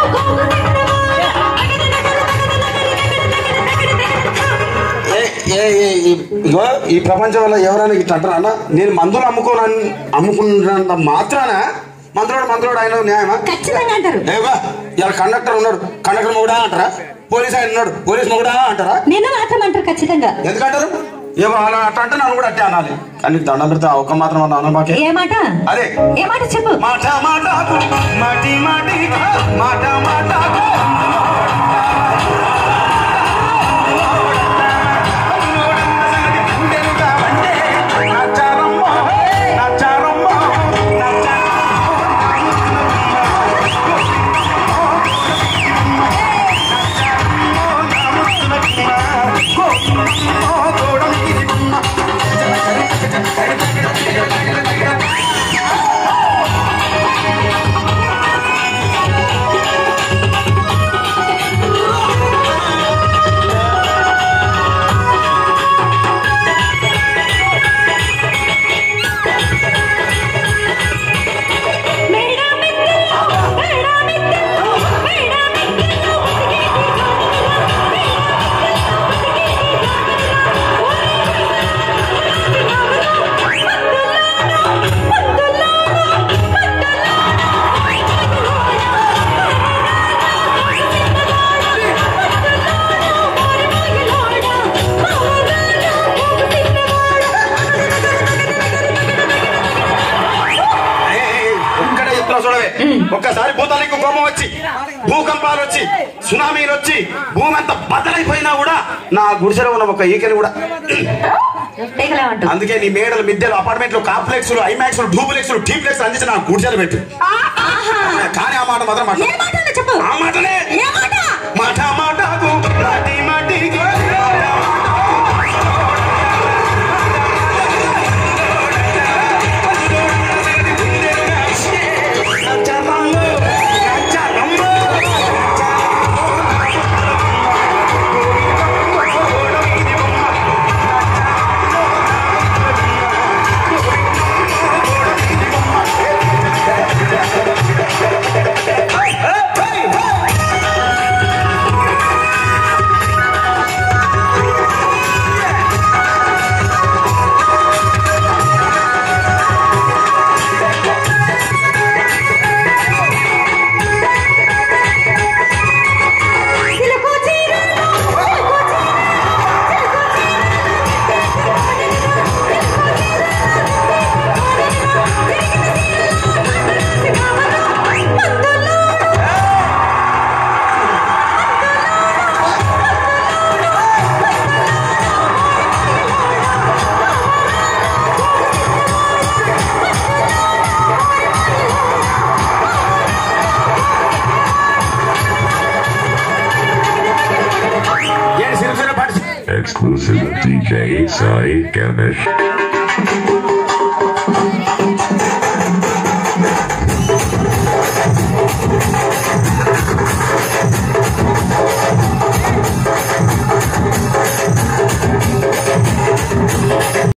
ఏ- ఏ- ఏ- ఈ- ఇగో ఈ ప్రపంచంలో ఎవరైనా ఇట్లా అంటారా అన్న నేను మందులు అమ్ముకోనని అమ్ముకున్నంత మాత్రాన మందులోడు మందులోడు ఆయన న్యాయమా ఖచ్చితంగా అంటారు ఏవా ఇలా కండక్టర్ ఉన్నాడు కండక్టర్ మొగుడా అంటారా పోలీస్ ఆయన ఉన్నాడు పోలీస్ మొగుడా అంటారా నిన్ను మాత్రం అంటారు ఖచ్చితంగా ఎందుకంటారు ఏమో అలా అట్లా అంటే నన్ను కూడా అట్టే అనాలి కానీ నీకు దండం పెడితే ఒక్క మాత్రం అన్నా అన్న మాకే ఏ మాట అదే ఏ మాట చెప్పు మాట మాటకు మాటి మాటి మాట మాటకు ఒక్కడే చెప్తున్నా చూడవే ఒక్కసారి భూతానికి కోపం వచ్చి భూకంపాలు వచ్చి సునామీలు వచ్చి భూమి అంతా బద్దలైపోయినా కూడా నా గుడిసెలో ఉన్న ఒక ఈకని కూడా తెగలే అంటావు అందుకే నీ మేడలు మిద్దెలు అపార్ట్మెంట్లు కాంప్లెక్స్లు ఐమాక్స్లు డూప్లెక్స్లు టీప్లెక్స్ అందించి నా గుడిసెలు పెట్టు కానీ ఆ మాట మాత్రం మాట ఏ మాట అన్నా చెప్పు ఆ మాటనే ఏ మాట మాట మాటకు మాటి మాటికి చిలుకు చీరలో, చిలుకు ఏంటి సిరిసిల్ల పాటి Exclusive DJ Sai Ganesh.